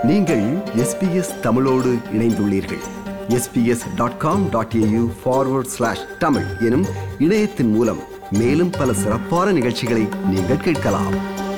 நீங்கள் எஸ்பிஎஸ் தமிழோடு இணைந்துள்ளீர்கள் SBS dot com dot AU forward slash Tamil எனும் இணையத்தின் மூலம் மேலும் பல சிறப்பான நிகழ்ச்சிகளை நீங்கள் கேட்கலாம்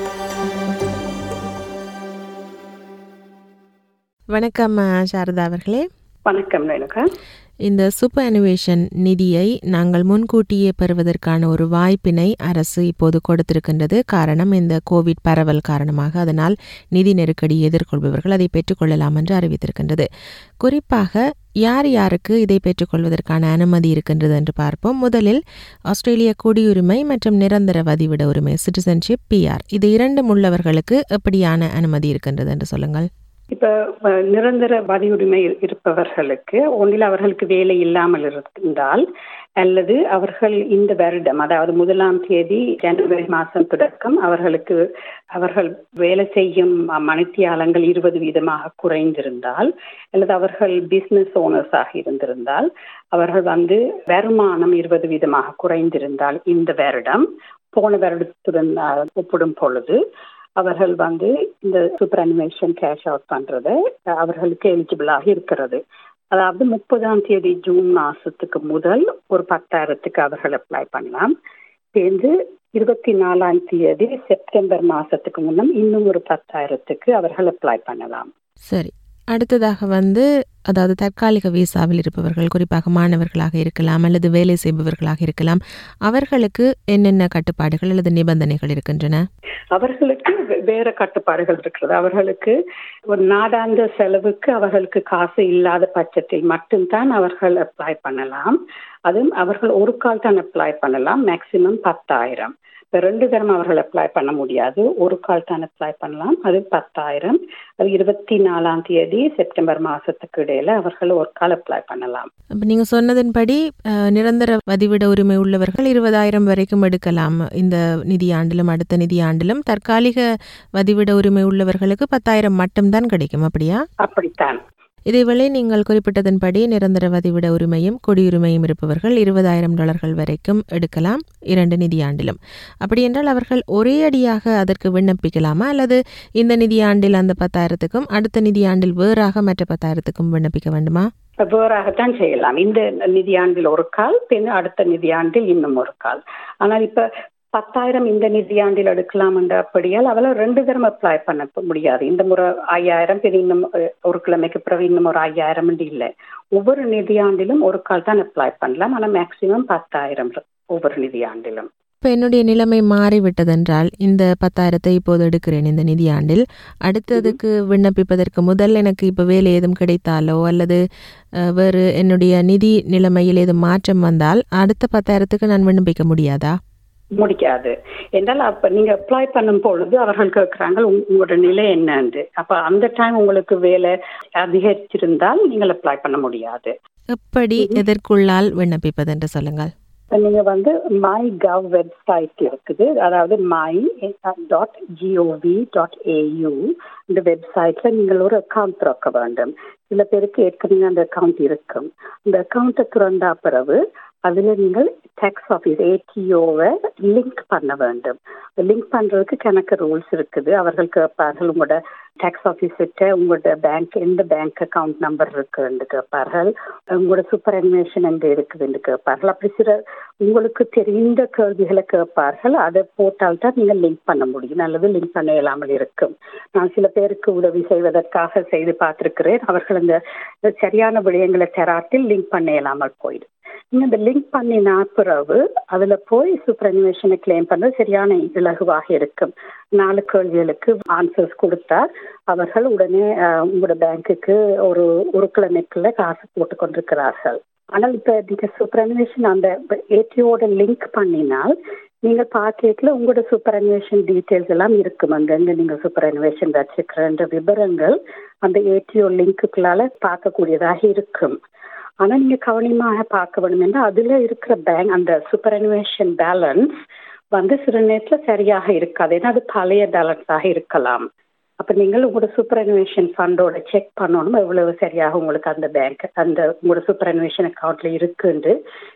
வணக்கம் அஹ், சாரதா அவர்களே வணக்கம் ரேணுகா இந்த சூப்பர் அனிவேஷன் நிதியை நாங்கள் முன்கூட்டியே பெறுவதற்கான ஒரு வாய்ப்பினை அரசு இப்போது கொடுத்திருக்கின்றது காரணம் இந்த கோவிட் பரவல் காரணமாக அதனால் நிதி நெருக்கடி எதிர்கொள்பவர்கள் அதை பெற்றுக்கொள்ளலாம் என்று அறிவித்திருக்கின்றது குறிப்பாக யார் யாருக்கு இதை பெற்றுக்கொள்வதற்கான அனுமதி இருக்கின்றது என்று பார்ப்போம் முதலில் ஆஸ்திரேலிய குடியுரிமை மற்றும் நிரந்தர வதிவிட உரிமை சிட்டிசன்ஷிப் பிஆர் இது இரண்டும் உள்ளவர்களுக்கு எப்படியான அனுமதி இருக்கின்றது என்று சொல்லுங்கள் இப்ப அஹ், நிரந்தர பதியுரிமை இரு- இருப்பவர்களுக்கு ஒன்றில் அவர்களுக்கு வேலை இல்லாமல் இருந்தால் அல்லது அவர்கள் இந்த வருடம் அதாவது முதலாம் தேதி ஜனவரி மாதம் தொடக்கம் அவர்களுக்கு அவர்கள் வேலை செய்யும் மணித்தியாலங்கள் இருபது வீதமாக குறைந்திருந்தால் அல்லது அவர்கள் பிசினஸ் ஓனர்ஸாக இருந்திருந்தால் அவர்கள் வந்து வருமானம் இருபது வீதமாக குறைந்திருந்தால் இந்த வருடம் போன வருடத்துடன் அஹ், ஒப்பிடும் பொழுது அவர்கள் வந்து இந்த சூப்பர் அனிமேஷன் கேஷ் அவுட் பண்றது அஹ், அவர்களுக்கு எலிஜிபிளாக இருக்கிறது அதாவது முப்பதாம் தேதி ஜூன் மாசத்துக்கு முதல் ஒரு பத்தாயிரத்துக்கு அவர்கள் அப்ளை பண்ணலாம் சேர்ந்து இருபத்தி நாலாம் தேதி செப்டம்பர் மாசத்துக்கு முன்னம் இன்னும் ஒரு பத்தாயிரத்துக்கு அவர்கள் அப்ளை பண்ணலாம் சரி அடுத்ததாக வந்து அதாவது தற்காலிக விசாவில் இருப்பவர்கள் குறிப்பாக மாணவர்களாக இருக்கலாம் அல்லது வேலை செய்பவர்களாக இருக்கலாம் அவர்களுக்கு என்னென்ன கட்டுப்பாடுகள் அல்லது நிபந்தனைகள் இருக்கின்றன அவர்களுக்கு வே- வேற கட்டுப்பாடுகள் இருக்கிறது அவர்களுக்கு ஒரு நாடாந்த செலவுக்கு அவர்களுக்கு காசு இல்லாத பட்சத்தில் மட்டும்தான் அவர்கள் அப்ளை பண்ணலாம் அதுவும் அவர்கள் ஒரு கால் தான் அப்ளை பண்ணலாம் மேக்சிமம் பத்தாயிரம் இப்ப ரெண்டு தரம் அவர்கள் அப்ளை பண்ண முடியாது ஒரு கால் தான் அப்ளை பண்ணலாம் அது பத்தாயிரம் அது இருபத்தி நாலாம் தேதி செப்டம்பர் மாசத்துக்கு இடையில அவர்கள் ஒரு கால் அப்ளை பண்ணலாம் அப்போ நீங்கள் சொன்னதன்படி அஹ், நிரந்தர வதிவிட உரிமை உள்ளவர்கள் இருபதாயிரம் வரைக்கும் எடுக்கலாம் இந்த நிதியாண்டிலும் அடுத்த நிதியாண்டிலும் தற்காலிக வதிவிட உரிமை உள்ளவர்களுக்கு பத்தாயிரம் மட்டும்தான் கிடைக்கும் அப்படியா அப்படித்தான் இதேவேளை நீங்கள் குறிப்பிட்டதன்படி நிரந்தர வதிவிட உரிமையும் குடியுரிமையும் இருப்பவர்கள் இருபதாயிரம் டாலர்கள் வரைக்கும் எடுக்கலாம் இரண்டு நிதியாண்டிலும் அப்படி என்றால் அவர்கள் ஒரே அடியாக அதற்கு விண்ணப்பிக்கலாமா அல்லது இந்த நிதியாண்டில் அந்த பத்தாயிரத்துக்கும் அடுத்த நிதியாண்டில் வேறாக மற்ற பத்தாயிரத்துக்கும் விண்ணப்பிக்க வேண்டுமா வேறாகத்தான் செய்யலாம் இந்த நிதியாண்டில் ஒரு கால் பின் அடுத்த நிதியாண்டில் இன்னும் ஒரு கால் ஆனால் இப்ப பத்தாயிரம் இந்த நிதியாண்டில் எடுக்கலாம் என்ற அப்படியால் அவள ரெண்டு தரம் அப்ளை பண்ண முடியாது இந்த முறை ஐயாயிரம் பின் இன்னும் அஹ், ஒரு கிழமைக்கு பிறகு இன்னும் ஒரு ஐயாயிரம் இல்லை ஒவ்வொரு நிதியாண்டிலும் ஒரு கால் தான் அப்ளை பண்ணலாம் ஆனால் மேக்சிமம் பத்தாயிரம் ஒவ்வொரு நிதியாண்டிலும் இப்போ என்னுடைய நிலைமை மாறிவிட்டதென்றால் இந்த பத்தாயிரத்தை இப்போது எடுக்கிறேன் இந்த நிதியாண்டில் அடுத்ததுக்கு விண்ணப்பிப்பதற்கு முதல் எனக்கு இப்போ வேலை ஏதும் கிடைத்தாலோ அல்லது அஹ், வேறு என்னுடைய நிதி நிலைமையில் ஏதும் மாற்றம் வந்தால் அடுத்த பத்தாயிரத்துக்கு நான் விண்ணப்பிக்க முடியாதா முடிக்காது என்றால் அப்ப நீங்க அப்ளை பண்ணும் பொழுது அவர்கள் கேட்கிறாங்க உங்க- உங்களோட நிலை என்னன்னு அப்ப அந்த டைம் உங்களுக்கு வேலை அதிகரிச்சிருந்தால் நீங்கள் அப்ளை பண்ண முடியாது எப்படி எதற்குள்ளால் விண்ணப்பிப்பது என்று சொல்லுங்கள் இப்ப நீங்க வந்து மை கவ் வெப்சைட் இருக்குது அதாவது my dot G O V dot AU இந்த வெப்சைட்ல நீங்கள் ஒரு அக்கவுண்ட் திறக்க வேண்டும் சில பேருக்கு ஏற்கனவே அந்த அக்கவுண்ட் இருக்கும் அந்த அக்கவுண்ட்டை திறந்தா பிறகு அதுல நீங்கள் டேக்ஸ் ஆஃபீஸ் ஏடிஓவை லிங்க் பண்ண வேண்டும் லிங்க் பண்றதுக்கு கணக்கு ரூல்ஸ் இருக்குது அவர்கள் கேட்பார்கள் உங்களோட டேக்ஸ் ஆஃபீஸர்கிட்ட உங்களோட பேங்க் எந்த பேங்க் அக்கவுண்ட் நம்பர் இருக்குன்னு கேட்பார்கள் உங்களோட சூப்பர் அனிமேஷன் எங்க இருக்குதுன்னு கேட்பார்கள் அப்படி சில உங்களுக்கு தெரிந்த கேள்விகளை கேட்பார்கள் அதை போட்டால் தான் நீங்கள் லிங்க் பண்ண முடியும் அல்லது லிங்க் பண்ண இயலாமல் இருக்கும் நான் சில பேருக்கு உதவி செய்வதற்காக செய்து பார்த்திருக்கிறேன் அவர்கள் அந்த சரியான விடயங்களை தராட்டில் லிங்க் பண்ண இயலாமல் போயிடும் நீங்க இந்த லிங்க் பண்ணின பிறகு அதுல போய் சூப்பர் அனிமேஷனை கிளைம் பண்றது சரியான இலகுவாக இருக்கும் நாலு கேள்விகளுக்கு ஆன்சர்ஸ் கொடுத்தா அவர்கள் உடனே அஹ், உங்களோட பேங்க்குக்கு ஒரு ஒரு கிழமைக்குள்ள காசு போட்டு கொண்டிருக்கிறார்கள் ஆனால் இப்ப நீங்க சூப்பர் அனிமேஷன் அந்த ஏடிஓட லிங்க் பண்ணினால் நீங்க பாக்கெட்ல உங்களோட சூப்பர் அனிமேஷன் டீட்டெயில்ஸ் எல்லாம் இருக்கும் அங்கங்க நீங்க சூப்பர் அனிமேஷன் வச்சுக்கிறன்ற விவரங்கள் அந்த ஏடிஓ லிங்க்குள்ளால பார்க்கக்கூடியதாக இருக்கும் ஆனா நீங்க கவனமாக பார்க்க வேணும் என்றால் அதுல இருக்கிற பேங்க் அந்த சூப்பர் அனிமேஷன் பேலன்ஸ் வந்து சில நேரத்துல சரியாக இருக்காது ஏன்னா அது பழைய பேலன்ஸாக இருக்கலாம் அப்ப நீங்கள் உங்களோட சூப்பர் அனிமேஷன் ஃபண்டோட செக் பண்ணணும் எவ்வளவு சரியாக உங்களுக்கு அந்த பேங்க் அந்த உங்களோட சூப்பர் அனிமேஷன் அக்கௌண்ட்ல இருக்குன்னு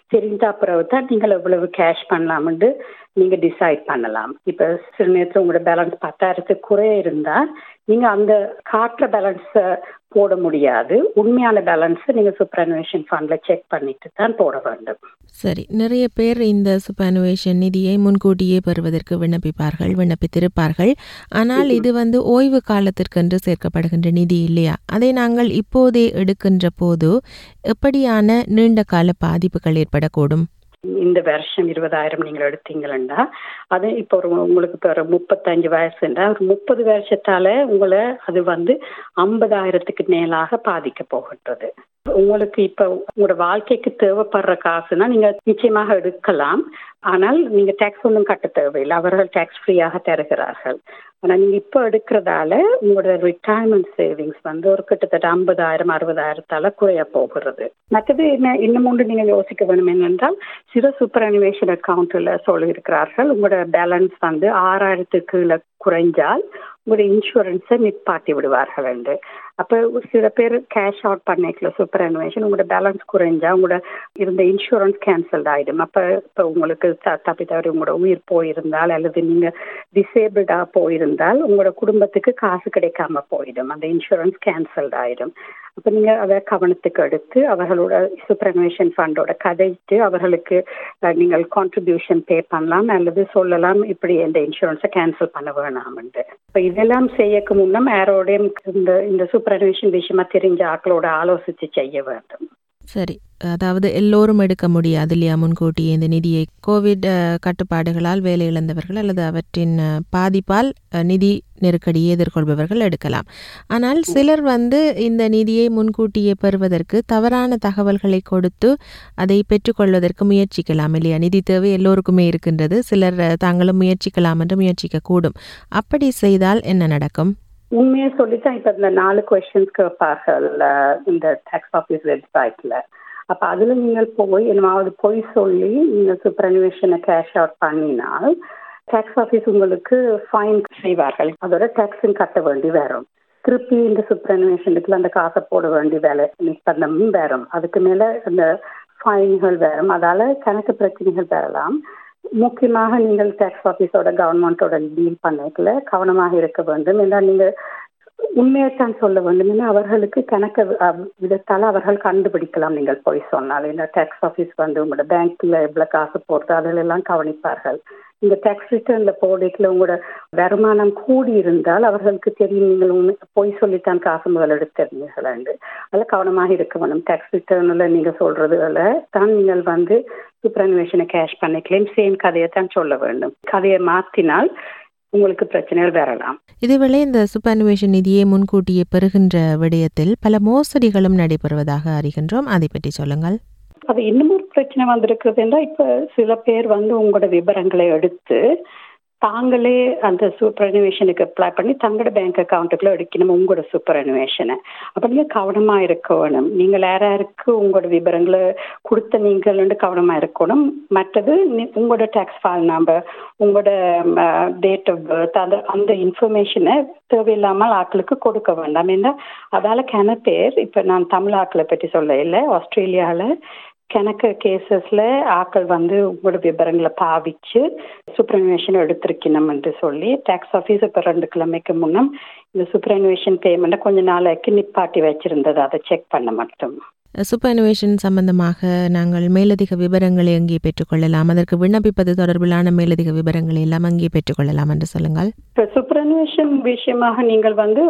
தெரிந்த பிறகு தான் நீங்கள் எவ்வளவு கேஷ் பண்ணலாம்னு நீங்க டிசைட் பண்ணலாம் இப்ப சில நேரத்தில் உங்களோட பேலன்ஸ் பத்தாயிரத்துக்கு குறைய இருந்தா நீங்க அந்த காட்டுற பேலன்ஸை போட முடியாது உண்மையான பேலன்ஸை நீங்க சூப்பரனுவேஷன் ஃபண்ட்ல செக் பண்ணிட்டு தான் போட வேண்டும் சரி நிறைய பேர் இந்த சுப்பனுவேஷன் நிதியை முன்கூட்டியே பெறுவதற்கு விண்ணப்பிப்பார்கள் விண்ணப்பித்திருப்பார்கள் ஆனால் இது வந்து ஓய்வு காலத்திற்கென்று சேர்க்கப்படுகின்ற நிதி இல்லையா அதை நாங்கள் இப்போதே எடுக்கின்ற போது எப்படியான நீண்ட கால பாதிப்புகள் ஏற்படக்கூடும் இந்த வருஷம் இருபதாயிரம் நீங்கள் எடுத்தீங்கன்னா அது இப்போ ஒரு உங்களுக்கு இப்போ ஒரு முப்பத்தஞ்சு வயசுன்றா ஒரு முப்பது வருஷத்தால உங்களை அது வந்து ஐம்பதாயிரத்துக்கு மேலாக பாதிக்க போகின்றது உங்களுக்கு இப்ப உங்களோட வாழ்க்கைக்கு தேவைப்படுற காசுனா நீங்க நிச்சயமாக எடுக்கலாம் ஆனால் நீங்க டேக்ஸ் ஒன்றும் கட்ட தேவையில்லை அவர்கள் டேக்ஸ் ஃப்ரீயாக தருகிறார்கள் ஆனா நீங்க இப்ப எடுக்கிறதால உங்களோட ரிட்டையர்மெண்ட் சேவிங்ஸ் வந்து ஒரு கிட்டத்தட்ட ஐம்பதாயிரம் அறுபதாயிரத்தால குறைய போகிறது மற்றது என்ன இன்னும் ஒன்று நீங்க யோசிக்க வேணும் என்னென்றால் சிறு சூப்பர் அனிவேஷன் அக்கௌண்ட்ல சொல்லியிருக்கிறார்கள் உங்களோட பேலன்ஸ் வந்து ஆறாயிரத்துக்கு கீழே குறைஞ்சால் உங்களோட இன்சூரன்ஸை நிப்பாட்டி விடுவார்கள் என்று அப்போ சில பேர் கேஷ் அவுட் பண்ணிக்கல சூப்பர் அனிவேஷன் உங்களோட பேலன்ஸ் குறைஞ்சா உங்களோட இருந்த இன்சூரன்ஸ் கேன்சல் ஆயிடும் அப்போ இப்போ உங்களுக்கு தப்பி தவறி உங்களோட உயிர் போயிருந்தால் அல்லது நீங்க டிசேபிள்டா போயிருந்தால் உங்களோட குடும்பத்துக்கு காசு கிடைக்காம போயிடும் அந்த இன்சூரன்ஸ் கேன்சல் ஆயிடும் அப்போ நீங்க அதை கவனத்துக்கு எடுத்து அவர்களோட சூப்பரனுவேஷன் ஃபண்டோட கதைத்து அவர்களுக்கு நீங்கள் கான்ட்ரிபியூஷன் பே பண்ணலாம் அல்லது சொல்லலாம் இப்படி இந்த இன்சூரன்ஸை கேன்சல் பண்ண வேணாம்னு இப்போ இதெல்லாம் செய்யக்கு முன்னம் யாரோடையும் இந்த இந்த சூப்பரனுவேஷன் விஷயமா தெரிஞ்ச ஆக்களோட ஆலோசித்து செய்ய வேண்டும் சரி அதாவது எல்லோரும் எடுக்க முடியாது இல்லையா முன்கூட்டியே இந்த நிதியை கோவிட் கட்டுப்பாடுகளால் வேலை இழந்தவர்கள் அல்லது அவற்றின் பாதிப்பால் நிதி நெருக்கடியை எதிர்கொள்பவர்கள் எடுக்கலாம் ஆனால் சிலர் வந்து இந்த நிதியை முன்கூட்டியே பெறுவதற்கு தவறான தகவல்களை கொடுத்து அதை பெற்றுக்கொள்வதற்கு முயற்சிக்கலாம் இல்லையா நிதி தேவை எல்லோருக்குமே இருக்கின்றது சிலர் தாங்களும் முயற்சிக்கலாம் என்று முயற்சிக்க கூடும் அப்படி செய்தால் என்ன நடக்கும் உண்மையை சொல்லித்தான் இப்ப இந்த நாலு கொஸ்டின்ஸ் கேட்பார்கள் இந்த டாக்ஸ் ஆஃபீஸ் வெப்சைட்ல அப்ப அதுல நீங்கள் போய் என்னமாவது பொய் சொல்லி நீங்க சூப்பரனிவேஷனை கேஷ் அவுட் பண்ணினால் டாக்ஸ் ஆஃபீஸ் உங்களுக்கு ஃபைன் செய்வார்கள் அதோட டாக்ஸும் கட்ட வேண்டி வரும் திருப்பி இந்த சூப்பரனிவேஷனுக்குள்ள அந்த காசை போட வேண்டிய வேலை நிர்பந்தமும் வரும் அதுக்கு மேல இந்த ஃபைன்கள் வரும் அதால கணக்கு பிரச்சனைகள் வரலாம் முக்கியமாக நீங்கள் டாக்ஸ் ஆஃபீஸோட கவர்மெண்டோட டீல் பண்ணக்கல கவனமாக இருக்க வேண்டும் என்றால் நீங்க உண்மையைத்தான் சொல்ல வேண்டும் ஏன்னா அவர்களுக்கு கணக்கு விதத்தால் அவர்கள் கண்டுபிடிக்கலாம் நீங்கள் போய் சொன்னால் இந்த டாக்ஸ் ஆஃபீஸ் வந்து உங்களோட பேங்க்ல எவ்வளவு காசு போடுறது அதிலெல்லாம் கவனிப்பார்கள் இந்த டாக்ஸ் ரிட்டர்ன்ல போடைக்குள்ள உங்களோட வருமானம் கூடி இருந்தால் அவர்களுக்கு தெரியும் நீங்கள் உண்மை பொய் சொல்லித்தான் காசு முதல் எடுத்திருந்தீர்கள் அதில் கவனமாக இருக்க வேணும் டாக்ஸ் ரிட்டர்ன்ல நீங்க சொல்றதுல தான் நீங்கள் வந்து சூப்பரனிவேஷனை கேஷ் பண்ணிக்கலாம் சேம் கதையை தான் சொல்ல வேண்டும் கதையை மாத்தினால் உங்களுக்கு பிரச்சனைகள் வரலாம் இதேவேளை இந்த சுப்பனுவேஷன் நிதியை முன்கூட்டியே பெறுகின்ற விடயத்தில் பல மோசடிகளும் நடைபெறுவதாக அறிகின்றோம் அதை பற்றி சொல்லுங்கள் அது இன்னும் ஒரு பிரச்சனை வந்திருக்கிறது என்றால் இப்ப சில பேர் வந்து உங்களோட விவரங்களை எடுத்து தாங்களே அந்த சூப்பர் அனிவேஷனுக்கு அப்ளை பண்ணி தங்களோட பேங்க் அக்கௌண்ட்டுக்குள்ள எடுக்கணும் உங்களோட சூப்பர் அனிவேஷனை அப்ப நீங்க கவனமா இருக்கணும் நீங்கள் யார் யாருக்கு உங்களோட விவரங்களை கொடுத்த நீங்கள் கவனமா இருக்கணும் மற்றது உங்களோட டேக்ஸ் ஃபைல் நம்பர் உங்களோட டேட் ஆஃப் பர்த் அந்த அந்த இன்ஃபர்மேஷனை தேவையில்லாமல் ஆட்களுக்கு கொடுக்க வேண்டாம் ஏன்னா அதால கன பேர் இப்ப நான் தமிழ் ஆட்களை பற்றி சொல்ல இல்லை ஆஸ்திரேலியாவில் கணக்கு கேசஸ்ல ஆக்கள் வந்து உங்களோட விவரங்களை பாவிச்சு சூப்பரனுவேஷன் எடுத்திருக்கணும் என்று சொல்லி டாக்ஸ் ஆஃபீஸ் இப்போ ரெண்டு கிழமைக்கு முன்னம் இந்த சூப்பரனுவேஷன் பேமெண்ட்டை கொஞ்ச நாளைக்கு நிப்பாட்டி வச்சிருந்தது அதை செக் பண்ண மட்டும் சூப்பர்னுவேஷன் சம்பந்தமாக நாங்கள் மேலதிக விவரங்களை அங்கே பெற்றுக்கொள்ளலாம் அதற்கு விண்ணப்பிப்பது தொடர்பிலான மேலதிக விவரங்களை எல்லாம் அங்கே பெற்றுக்கொள்ளலாம் என்று சொல்லுங்கள் இப்போ சூப்பரனுவேஷன் விஷயமாக நீங்கள் வந்து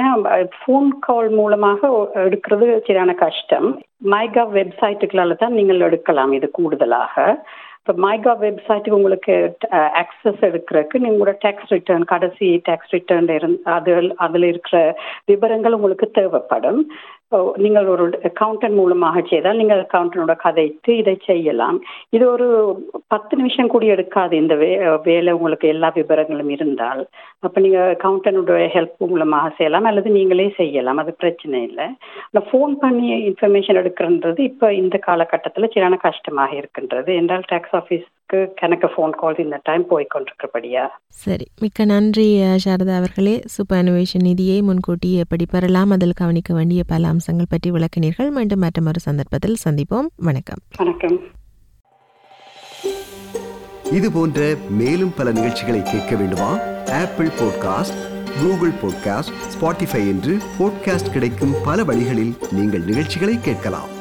ஃபோன் கால் மூலமாக எடுக்கிறது சரியான கஷ்டம் மைகா வெப்சைட்டுகளால தான் நீங்கள் எடுக்கலாம் இது கூடுதலாக இப்போ மைகா வெப்சைட்டுக்கு உங்களுக்கு ஆக்சஸ் எடுக்கிறதுக்கு உங்களோட டேக்ஸ் ரிட்டர்ன் கடைசி டேக்ஸ் ரிட்டர்ன் இருந்து அது அதில் இருக்கிற விவரங்கள் உங்களுக்கு தேவைப்படும் நீங்கள் ஒரு அக்கௌண்டன்ட் மூலமாக செய்தால் நீங்கள் அக்கௌண்டனோட கதைத்து இதை செய்யலாம் இது ஒரு பத்து நிமிஷம் கூட எடுக்காது இந்த வே வேலை உங்களுக்கு எல்லா விவரங்களும் இருந்தால் அப்போ நீங்கள் அக்கௌண்டனோட ஹெல்ப் மூலமாக செய்யலாம் அல்லது நீங்களே செய்யலாம் அது பிரச்சனை இல்லை ஆனால் ஃபோன் பண்ணி இன்ஃபர்மேஷன் எடுக்கிறன்றது இப்போ இந்த காலகட்டத்தில் சரியான கஷ்டமாக இருக்கின்றது என்றால் டேக்ஸ் ஆஃபீஸ்க்கு கணக்கு ஃபோன் கால் இந்த டைம் போய் கொண்டிருக்கிறபடியா சரி மிக்க நன்றி சாரதா அவர்களே சூப்பர் அனுவேஷன் நிதியை முன்கூட்டி எப்படி பெறலாம் அதில் கவனிக்க வேண்டிய பல அம்சங்கள் பற்றி விளக்கினீர்கள் மீண்டும் மற்றொரு சந்தர்ப்பத்தில் சந்திப்போம் வணக்கம் வணக்கம் இது போன்ற மேலும் பல நிகழ்ச்சிகளை கேட்க வேண்டுமா Apple podcast Google podcast Spotify என்று பாட்காஸ்ட் கிடைக்கும் பல வழிகளில் நீங்கள் நிகழ்ச்சிகளை கேட்கலாம்